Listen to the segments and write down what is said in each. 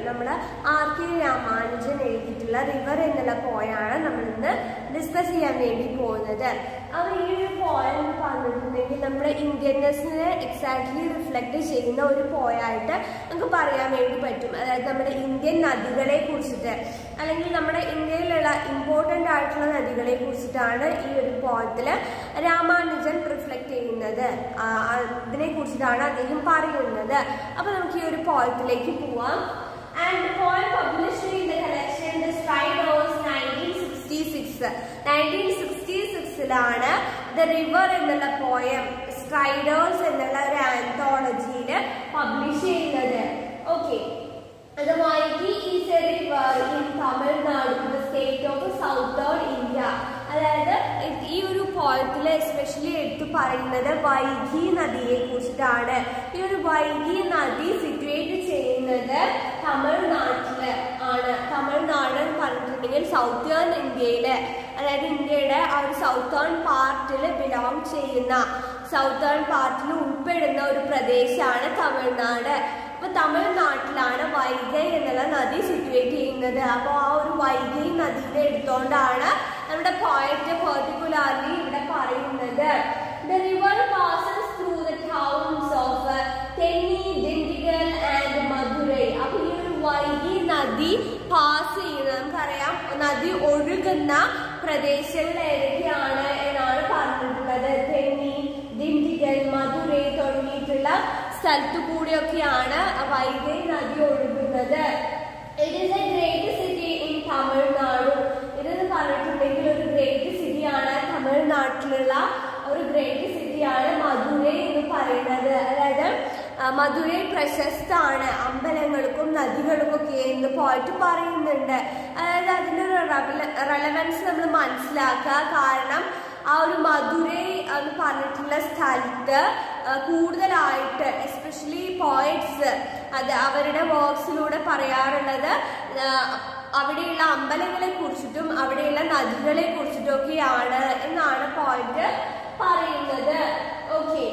നമ്മുടെ R K Ramanujan എഴുതിയിട്ടുള്ള river എന്നുള്ള പോയാണ് നമ്മൾ ഇന്ന് ഡിസ്കസ് ചെയ്യാൻ വേണ്ടി പോകുന്നത് അപ്പോൾ ഈ ഒരു പോയം എന്ന് പറഞ്ഞിട്ടുണ്ടെങ്കിൽ നമ്മുടെ ഇന്ത്യൻനെസ്സിനെ എക്സാക്ട്ലി റിഫ്ലക്ട് ചെയ്യുന്ന ഒരു പോയായിട്ട് നമുക്ക് പറയാൻ വേണ്ടി പറ്റും അതായത് നമ്മുടെ ഇന്ത്യൻ നദികളെ കുറിച്ചിട്ട് അല്ലെങ്കിൽ നമ്മുടെ ഇന്ത്യയിലുള്ള ഇമ്പോർട്ടൻ്റ് ആയിട്ടുള്ള നദികളെ കുറിച്ചിട്ടാണ് ഈ ഒരു പോയത്തിൽ രാമാനുജൻ റിഫ്ലക്ട് ചെയ്യുന്നത് ആ, അതിനെ കുറിച്ചിട്ടാണ് അദ്ദേഹം പറയുന്നത് അപ്പൊ നമുക്ക് ഈ ഒരു പോയത്തിലേക്ക് പോവാം and poem published in the collection the Striders nineteen sixty six nineteen sixty സിക്സിലാണ് ദ റിവർ എന്നുള്ള പോയം സ്ട്രൈഡേഴ്സ് എന്നുള്ള ഒരു ആന്തോളജിയിൽ പബ്ലിഷ് ചെയ്യുന്നത് ഓക്കെ അത് Vaigai is a river in Tamil Nadu the state of southern India അതായത് ഈ ഒരു പോയത്തിൽ എസ്പെഷ്യലി എടുത്തു പറയുന്നത് വൈകി നദിയെ കുറിച്ചിട്ടാണ് ഈ ഒരു വൈകി നദി സിറ്റുവേറ്റ് ചെയ്യുന്നത് തമിഴ്നാട്ടില് ആണ് തമിഴ്നാട് എന്ന് പറഞ്ഞിട്ടുണ്ടെങ്കിൽ സൗത്തേൺ ഇന്ത്യയില് അതായത് ഇന്ത്യയുടെ ആ ഒരു സൗത്തേൺ പാർട്ടിൽ ബിലോങ് ചെയ്യുന്ന സൗത്തേൺ പാർട്ടിൽ ഉൾപ്പെടുന്ന ഒരു പ്രദേശമാണ് തമിഴ്നാട് അപ്പൊ തമിഴ്നാട്ടിലാണ് വൈഗൈ എന്നുള്ള നദി സിറ്റുവേറ്റ് ചെയ്യുന്നത് അപ്പോൾ ആ ഒരു വൈഗൈ നദിയെ എടുത്തോണ്ടാണ് നമ്മുടെ പോയറ്റ് പെർട്ടിക്കുലർലി ഇവിടെ പറയുന്നത് the river passes through the towns of Theni Dindigul and Madurai അപ്പൊ ഈ ഒരു വൈകി നദി പാസ് ചെയ്യുന്നത് നമുക്കറിയാം നദി ഒഴുകുന്ന പ്രദേശങ്ങൾ ഏതൊക്കെയാണ് എന്നാണ് പറഞ്ഞിട്ടുള്ളത് തെന്നി ദിണ്ടിഗൽ മധുരൈ തുടങ്ങിയിട്ടുള്ള സ്ഥലത്തു കൂടിയൊക്കെയാണ് വൈഗൈ നദി ഒഴുകുന്നത് it is a great city in Tamil Nadu ഇതെന്ന് പറഞ്ഞിട്ടുണ്ടെങ്കിൽ ഒരു ഗ്രേറ്റ് സിറ്റിയാണ് തമിഴ്നാട്ടിലുള്ള ഒരു ഗ്രേറ്റ് സിറ്റിയാണ് മധുരൈ എന്ന് പറയുന്നത് അതായത് ആ, മധുരൈ പ്രശസ്തമാണ് അമ്പലങ്ങൾക്കും നദികൾക്കും ഒക്കെ എന്ന് പോയിട്ട് പറയുന്നുണ്ട് അതായത് അതിൻ്റെ ഒരു റെലവൻസ് നമ്മൾ മനസ്സിലാക്കുക കാരണം ആ ഒരു മധുരൈ എന്ന് പറഞ്ഞിട്ടുള്ള സ്ഥലത്ത് ആ, കൂടുതലായിട്ട് എസ്പെഷ്യലി പോയിറ്റ്സ് അത് അവരുടെ വർക്ക്സിലൂടെ പറയാറുള്ളത് ആ, അവിടെയുള്ള അമ്പലങ്ങളെ കുറിച്ചിട്ടും അവിടെയുള്ള നദികളെ കുറിച്ചിട്ടും ഒക്കെയാണ് എന്നാണ് പോയിന്റ് പറയുന്നത് okay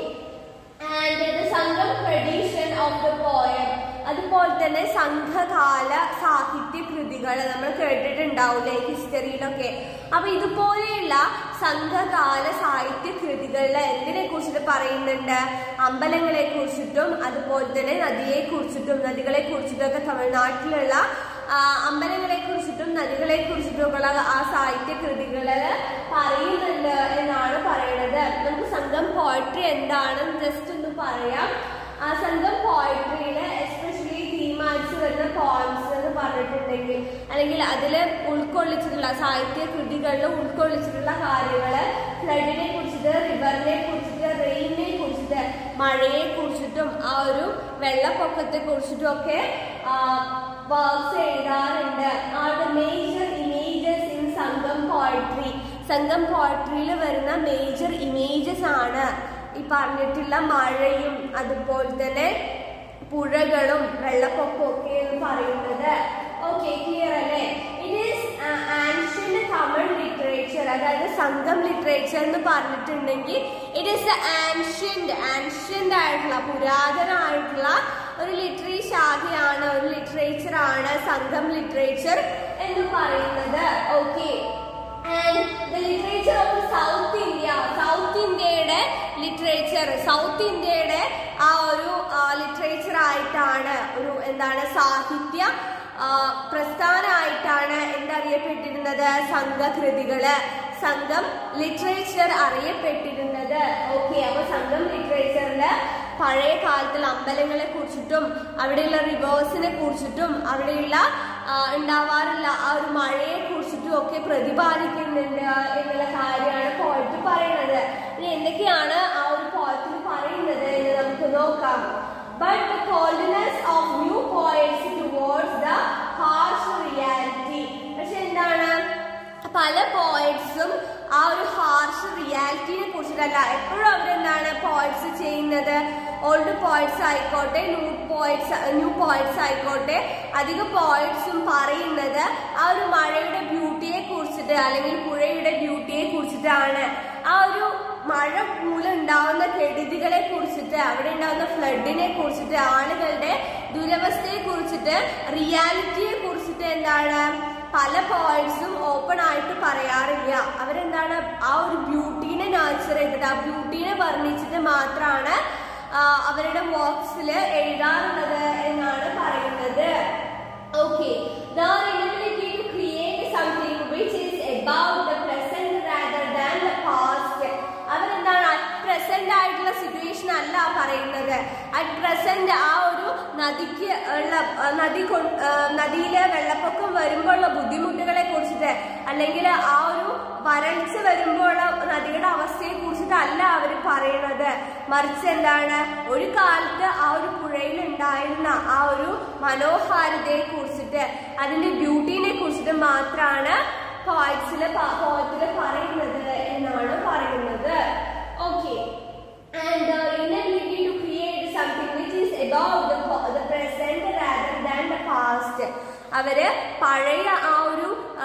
and the Sangam tradition of the poem അതുപോലെ തന്നെ സംഘകാല സാഹിത്യ കൃതികൾ നമ്മൾ കേട്ടിട്ടുണ്ടാവില്ലേ ഹിസ്റ്ററിയിലൊക്കെ അപ്പൊ ഇതുപോലെയുള്ള സംഘകാല സാഹിത്യ കൃതികളിൽ എന്തിനെ കുറിച്ചിട്ട് പറയുന്നുണ്ട് അമ്പലങ്ങളെ കുറിച്ചിട്ടും അതുപോലെ തന്നെ നദിയെ കുറിച്ചിട്ടും നദികളെ കുറിച്ചിട്ടും ഒക്കെ തമിഴ്നാട്ടിലുള്ള ആ, അമ്പലങ്ങളെ കുറിച്ചിട്ടും നദികളെ കുറിച്ചിട്ടുമുള്ള ആ സാഹിത്യ കൃതികളിൽ പറയുന്നുണ്ട് എന്നാണ് പറയുന്നത് നമുക്ക് സംഘം പോയട്രി എന്താണെന്ന് ജസ്റ്റ് ഒന്ന് പറയാം ആ സംഘം പോയട്രിയില് എസ്പെഷ്യലി തീമാനിച്ച് വരുന്ന പോയിന്റ്സ് എന്ന് പറഞ്ഞിട്ടുണ്ടെങ്കിൽ അല്ലെങ്കിൽ അതിൽ ഉൾക്കൊള്ളിച്ചിട്ടുള്ള സാഹിത്യ കൃതികളിൽ ഉൾക്കൊള്ളിച്ചിട്ടുള്ള കാര്യങ്ങള് ഫ്ലഡിനെ കുറിച്ചിട്ട് റിവറിനെ കുറിച്ചിട്ട് റെയിനെ കുറിച്ചിട്ട് മഴയെ കുറിച്ചിട്ടും ആ ഒരു വെള്ളപ്പൊക്കത്തെ കുറിച്ചിട്ടും ഒക്കെ വർക്ക്സ് എഴുതാറുണ്ട് are the major images in Sangam poetry Sangam പോയട്രിയിൽ വരുന്ന മേജർ ഇമേജസ് ആണ് ഈ പറഞ്ഞിട്ടുള്ള മഴയും അതുപോലെ തന്നെ പുഴകളും വെള്ളപ്പൊക്കവും ഒക്കെ എന്ന് പറയുന്നത് ഓക്കെ ക്ലിയർ അല്ലേ it is ancient Tamil literature അതായത് സംഘം ലിറ്ററേച്ചർ എന്ന് പറഞ്ഞിട്ടുണ്ടെങ്കിൽ ഇറ്റ് ഈസ് ആൻഷ്യന്റ് ആൻഷ്യന്റ് ആയിട്ടുള്ള പുരാതനമായിട്ടുള്ള ഒരു ലിറ്റററി ശാഖയാണ് ഒരു ലിറ്ററേച്ചർ ആണ് സംഘം ലിറ്ററേച്ചർ എന്ന് പറയുന്നത് okay and the literature of south India south ഇന്ത്യയുടെ ലിറ്ററേച്ചർ സൗത്ത് ഇന്ത്യയുടെ ആ ഒരു ലിറ്ററേച്ചർ ആയിട്ടാണ് ഒരു എന്താണ് സാഹിത്യ ആ, പ്രസ്ഥാനമായിട്ടാണ് എന്തറിയപ്പെട്ടിരുന്നത് സംഘകൃതികള് സംഘം ലിറ്ററേച്ചർ അറിയപ്പെട്ടിരുന്നത് ഓക്കെ അപ്പൊ സംഘം ലിറ്ററേച്ചറില് പഴയ കാലത്തുള്ള അമ്പലങ്ങളെ കുറിച്ചിട്ടും അവിടെയുള്ള റിവേഴ്സിനെ കുറിച്ചിട്ടും അവിടെയുള്ള ആ, ഉണ്ടാവാറുള്ള ആ ഒരു മഴയെ കുറിച്ചിട്ടും ഒക്കെ പ്രതിപാദിക്കുന്നുണ്ട് എന്നുള്ള കാര്യമാണ് പോയിട്ട് പറയുന്നത് ഇനി എന്തൊക്കെയാണ് ആ ഒരു പോയത്തിൽ പറയുന്നത് എന്ന് നമുക്ക് നോക്കാം but the coldness of new poets towards the harsh reality പക്ഷെ എന്താണ് പല പോയിറ്റ്സും ആ ഒരു ഹാർഷ് റിയാലിറ്റിനെ കുറിച്ചിട്ടല്ല എപ്പോഴും അവരെന്താണ് പോയിറ്റ്സ് ചെയ്യുന്നത് ഓൾഡ് പോയിറ്റ്സ് ആയിക്കോട്ടെ ന്യൂ പോയിറ്റ്സ് ന്യൂ പോയിറ്റ്സ് ആയിക്കോട്ടെ അധിക പോയിറ്റ്സും പറയുന്നത് ആ ഒരു മഴയുടെ ബ്യൂട്ടിയെ കുറിച്ചിട്ട് അല്ലെങ്കിൽ പുഴയുടെ ബ്യൂട്ടിയെ കുറിച്ചിട്ടാണ് ആ ഒരു മഴ മൂലം ഉണ്ടാവുന്ന കെടുതികളെ കുറിച്ചിട്ട് അവിടെ ഉണ്ടാവുന്ന ഫ്ലഡിനെ കുറിച്ചിട്ട് ആളുകളുടെ ദുരവസ്ഥയെ കുറിച്ചിട്ട് റിയാലിറ്റിയെ കുറിച്ചിട്ട് എന്താണ് പല പോയിന്റ്സും ഓപ്പൺ ആയിട്ട് പറയാറില്ല അവരെന്താണ് ആ ഒരു ബ്യൂട്ടീനെ നാച്ചർ ചെയ്തിട്ട് ആ ബ്യൂട്ടീനെ വർണ്ണിച്ചിട്ട് മാത്രമാണ് ആ, അവരുടെ വർക്ക്സിൽ എഴുതാറുള്ളത് എന്നാണ് പറയുന്നത് okay the inability to create something which is about the present rather than the past അവരെന്താണ് അറ്റ് പ്രസന്റ് ആയിട്ടുള്ള സിറ്റുവേഷൻ അല്ല പറയുന്നത് അറ്റ് പ്രസന്റ് ആ ഒരു നദിക്ക് ഉള്ള ആ, നദി കൊ- ആ, നദിയിലെ വെള്ളപ്പൊക്കം വരുമ്പോഴുള്ള ബുദ്ധിമുട്ടുകളെ കുറിച്ചിട്ട് അല്ലെങ്കിൽ ആ ഒരു വരൾച്ച വരുമ്പോഴുള്ള നദിയുടെ അവസ്ഥയെ കുറിച്ചിട്ടല്ല അവർ പറയുന്നത് മറിച്ച് എന്താണ് ഒരു കാലത്ത് ആ ഒരു പുഴയിൽ ഉണ്ടായിരുന്ന ആ ഒരു മനോഹാരിതയെ കുറിച്ചിട്ട് അതിന്റെ ബ്യൂട്ടീനെ കുറിച്ചിട്ട് മാത്രമാണ് പോയിറ്റ്സില് പോയത്തില് പറയുന്നത് എന്നാണ് പറയുന്നത് okay and the inability to create something which is above the, po- the present rather than the past അവര് പഴയ ആ ഒരു ആ,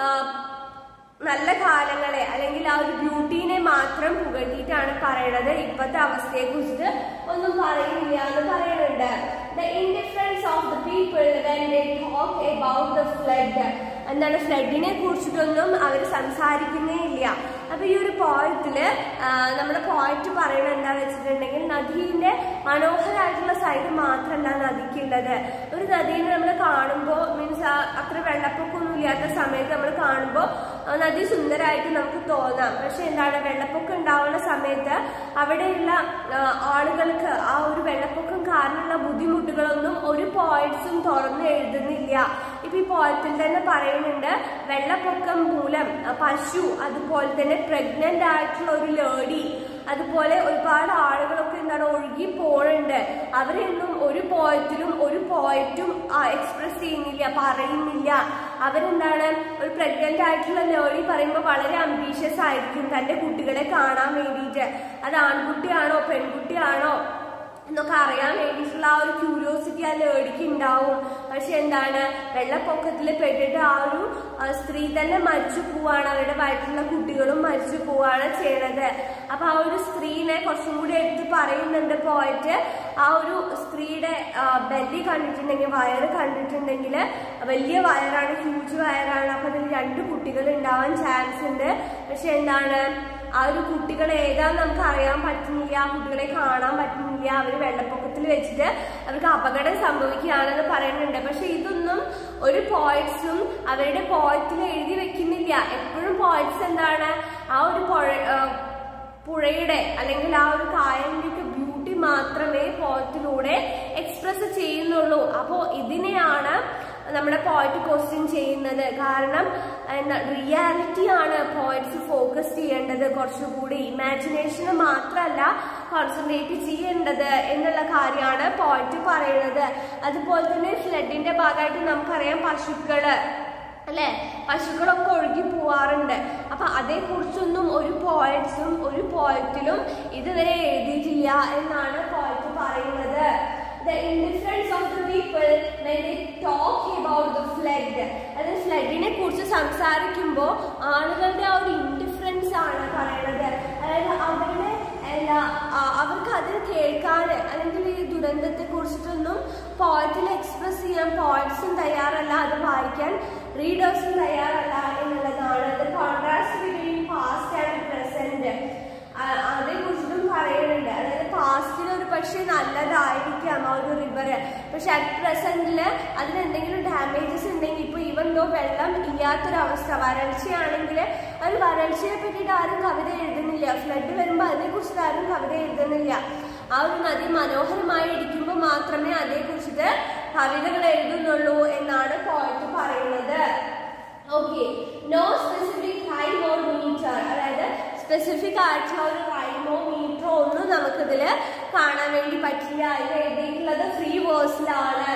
നല്ല കാലങ്ങളെ അല്ലെങ്കിൽ ആ ഒരു ബ്യൂട്ടീനെ മാത്രം പുകഴ്ത്തിയിട്ടാണ് പറയണത് ഇപ്പോഴത്തെ അവസ്ഥയെ കുറിച്ചിട്ട് ഒന്നും പറയുന്നില്ല എന്ന് പറയുന്നുണ്ട് the indifference of the people when they talk about the flood എന്താണ് ഫ്ലഡിനെ കുറിച്ചിട്ടൊന്നും അവർ സംസാരിക്കുന്നേ ഇല്ല അപ്പൊ ഈ ഒരു പോയത്തില് നമ്മുടെ പോയറ്റ് പറയുന്നത് എന്താ വെച്ചിട്ടുണ്ടെങ്കിൽ നദീന്റെ മനോഹരമായിട്ടുള്ള സൈഡ് മാത്രമല്ല നദിക്കുള്ളത് ഒരു നദീനെ നമ്മൾ കാണുമ്പോൾ മീൻസ് അത്ര വെള്ളപ്പൊക്കമൊന്നും ഇല്ലാത്ത സമയത്ത് നമ്മൾ കാണുമ്പോൾ നദി സുന്ദരമായിട്ട് നമുക്ക് തോന്നാം പക്ഷെ എന്താണ് വെള്ളപ്പൊക്കം ഉണ്ടാവുന്ന സമയത്ത് അവിടെയുള്ള ആ, ആളുകൾക്ക് ആ ഒരു വെള്ളപ്പൊക്കം കാരണമുള്ള ബുദ്ധിമുട്ടുകളൊന്നും ഒരു പോയിന്റ്സും തുറന്ന് എഴുതുന്നില്ല ഇപ്പൊ ഈ പോയത്തിൽ തന്നെ പറയുന്നുണ്ട് വെള്ളപ്പൊക്കം മൂലം ആ, പശു അതുപോലെ തന്നെ പ്രഗ്നന്റ് ആയിട്ടുള്ള ഒരു ലേഡി അതുപോലെ ഒരുപാട് ആളുകളൊക്കെ എന്താണ് ഒഴുകി പോണുണ്ട് അവരെയൊന്നും ഒരു പോയത്തിലും ഒരു പോയറ്റും എക്സ്പ്രസ് ചെയ്യുന്നില്ല പറയുന്നില്ല അവരെന്താണ് ഒരു പ്രഗ്നന്റ് ആയിട്ടുള്ള ലേഡി പറയുമ്പോൾ വളരെ അംബീഷ്യസ് ആയിരിക്കും തന്റെ കുട്ടികളെ കാണാൻ വേണ്ടിയിട്ട് അത് ആൺകുട്ടിയാണോ പെൺകുട്ടിയാണോ എന്നൊക്കെ അറിയാൻ വേണ്ടിയിട്ടുള്ള ആ ഒരു ക്യൂരിയോസിറ്റി ആ ലേഡിക്ക് ഉണ്ടാവും പക്ഷെ എന്താണ് വെള്ളപ്പൊക്കത്തിൽ പെട്ടിട്ട് ആ ഒരു ആ, സ്ത്രീ തന്നെ മരിച്ചു പോവാണ് അവരുടെ വയറ്റിലുള്ള കുട്ടികളും മരിച്ചു പോവാണ് ചെയ്യണത് അപ്പൊ ആ ഒരു സ്ത്രീനെ കുറച്ചും കൂടി എടുത്ത് പറയുന്നുണ്ട് പോയിട്ട് ആ ഒരു സ്ത്രീയുടെ ബെല്ലി കണ്ടിട്ടുണ്ടെങ്കിൽ വയറ് കണ്ടിട്ടുണ്ടെങ്കിൽ വലിയ വയറാണ് ഹ്യൂജ് വയറാണ് അപ്പൊ അതിൽ രണ്ട് കുട്ടികൾ ഉണ്ടാവാൻ ചാൻസ് ഉണ്ട് പക്ഷെ എന്താണ് ആ ഒരു കുട്ടികൾ ഏതാന്ന് നമുക്ക് അറിയാൻ പറ്റുന്നില്ല ആ കുട്ടികളെ കാണാൻ പറ്റുന്നില്ല അവർ വെള്ളപ്പൊക്കത്തിൽ വെച്ചിട്ട് അവർക്ക് അപകടം സംഭവിക്കുകയാണെന്ന് പറയുന്നുണ്ട് പക്ഷെ ഇതൊന്നും ഒരു പോയിറ്റ്സും അവരുടെ പോയത്തിൽ എഴുതി വെക്കുന്നില്ല എപ്പോഴും പോയിറ്റ്സ് എന്താണ് ആ ഒരു പുഴ ആ, പുഴയുടെ അല്ലെങ്കിൽ ആ ഒരു കായലിന്റെ ബ്യൂട്ടി മാത്രമേ പോയത്തിലൂടെ എക്സ്പ്രസ് ചെയ്യുന്നുള്ളൂ അപ്പോൾ ഇതിനെയാണ് നമ്മുടെ പോയിന്റ് ക്വസ്റ്റ്യൻ ചെയ്യുന്നത് കാരണം എന്താ റിയാലിറ്റി ആണ് പോയിന്റ്സ് ഫോക്കസ് ചെയ്യേണ്ടത് കുറച്ചുകൂടി ഇമാജിനേഷന് മാത്രമല്ല കോൺസെൻട്രേറ്റ് ചെയ്യേണ്ടത് എന്നുള്ള കാര്യമാണ് പോയിന്റ് പറയുന്നത് അതുപോലെ തന്നെ ഫ്ലഡിന്റെ ഭാഗമായിട്ട് നമുക്കറിയാം പശുക്കള് അല്ലെ പശുക്കളൊക്കെ ഒഴുകി പോവാറുണ്ട് അപ്പൊ അതേക്കുറിച്ചൊന്നും ഒരു പോയറ്റ്സും ഒരു പോയറ്റിലും ഇതുവരെ എഴുതിയിട്ടില്ല എന്നാണ് പോയറ്റ് പറയുന്നത് the indifference of the people when they talk about the flood അത് ഫ്ലഡിനെ കുറിച്ച് സംസാരിക്കുമ്പോൾ ആളുകളുടെ ആ ഒരു ഇൻഡിഫറൻസ് ആണ് പറയുന്നത് അതായത് അവരുടെ എന്താ ആ- അവർക്ക് അത് കേൾക്കാൻ അല്ലെങ്കിൽ ഈ ദുരന്തത്തെ കുറിച്ചിട്ടൊന്നും പോയറ്റിൽ എക്സ്പ്രസ് ചെയ്യാൻ പോയിറ്റ്സും തയ്യാറല്ല അത് വായിക്കാൻ റീഡേഴ്സും തയ്യാറല്ല എന്നുള്ളതാണ് the contrast between past and present അതേ കുറിച്ചിട്ടും പറയുന്നുണ്ട് അതായത് പാസ്റ്റിൽ ഒരു പക്ഷേ നല്ലതായിരിക്കാം ആ ഒരു റിവർ പക്ഷെ അറ്റ് പ്രസന്റില് അതിന് എന്തെങ്കിലും ഡാമേജസ് ഉണ്ടെങ്കിൽ ഇപ്പൊ ഈവൻ ദോ വെള്ളം ഇല്ലാത്തൊരവസ്ഥ വരൾച്ചയാണെങ്കിൽ അത് വരൾച്ചയെ പറ്റിയിട്ട് ആരും കവിത എഴുതുന്നില്ല ഫ്ലഡ് വരുമ്പോൾ അതിനെക്കുറിച്ചിട്ട് ആരും കവിത എഴുതുന്നില്ല ആ ഒരു നദി മനോഹരമായി ഇരിക്കുമ്പോൾ മാത്രമേ അതേക്കുറിച്ചിട്ട് കവിതകൾ എഴുതുന്നുള്ളൂ എന്നാണ് പോയിട്ട് പറയുന്നത് okay no specific rhyme or meter അതായത് സ്പെസിഫിക് ആയിട്ടുള്ള ഒരു റൈമോ മീറ്ററോ ഒന്നും നമുക്കിതില് കാണാൻ വേണ്ടി പറ്റില്ല ഇത് എഴുതിയിട്ടുള്ളത് ഫ്രീ വേഴ്സിലാണ്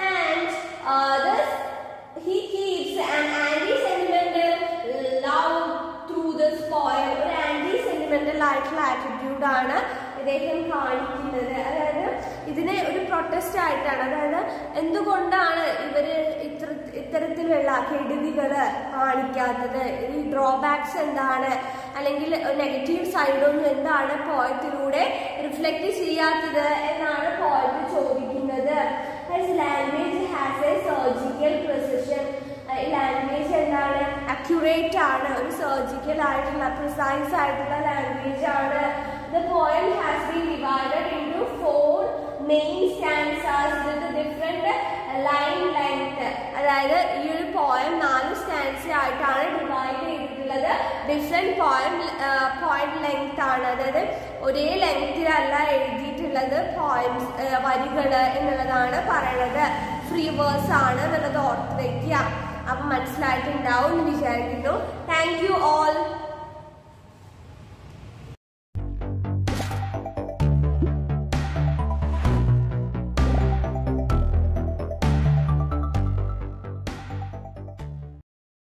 and he keeps an anti sentimental love through this poem ഒരു ആന്റി സെന്റിമെന്റൽ ആയിട്ടുള്ള ആറ്റിറ്റ്യൂഡ് ആണ് ഇദ്ദേഹം കാണിക്കുന്നത് അതായത് ഇതിനെ ഒരു പ്രൊട്ടസ്റ്റ് ആയിട്ടാണ് അതായത് എന്തുകൊണ്ടാണ് ഇവര് ഇത്ര ഇത്തരത്തിലുള്ള കെടുതികള് കാണിക്കാത്തത് ഈ ഡ്രോബാക്സ് എന്താണ് അല്ലെങ്കിൽ നെഗറ്റീവ് സൈഡൊന്നും എന്താണ് പോയത്തിലൂടെ റിഫ്ലക്ട് ചെയ്യാത്തത് എന്നാണ് പോയറ്റ് ചോദിക്കുന്നത് language has a surgical precision language എന്താണ് അക്യുറേറ്റ് ആണ് ഒരു സർജിക്കൽ ആയിട്ടുള്ള പ്രിസൈസ് ആയിട്ടുള്ള ലാംഗ്വേജ് ആണ് the poem has been divided into four main stanzas with different line length അതായത് ഈ ഒരു പോയം നാല് സ്റ്റാൻസ ആയിട്ടാണ് ഡിവൈഡ് ചെയ്തിട്ടുള്ളത് ഡിഫറെന്റ് പോയം പോയിന്റ് ലെങ്ത് ആണ് അതായത് ഒരേ ലെങ്തിലല്ല എഴുതിയിട്ടുള്ളത് പോയിന്റ്സ് വരികള് എന്നുള്ളതാണ് പറയണത് ഫ്രീ വേഴ്സ് ആണ് എന്നുള്ളത് ഓർത്ത് വെക്കുക അപ്പൊ മനസ്സിലായിട്ടുണ്ടാവും എന്ന് വിചാരിക്കുന്നു താങ്ക് യു ഓൾ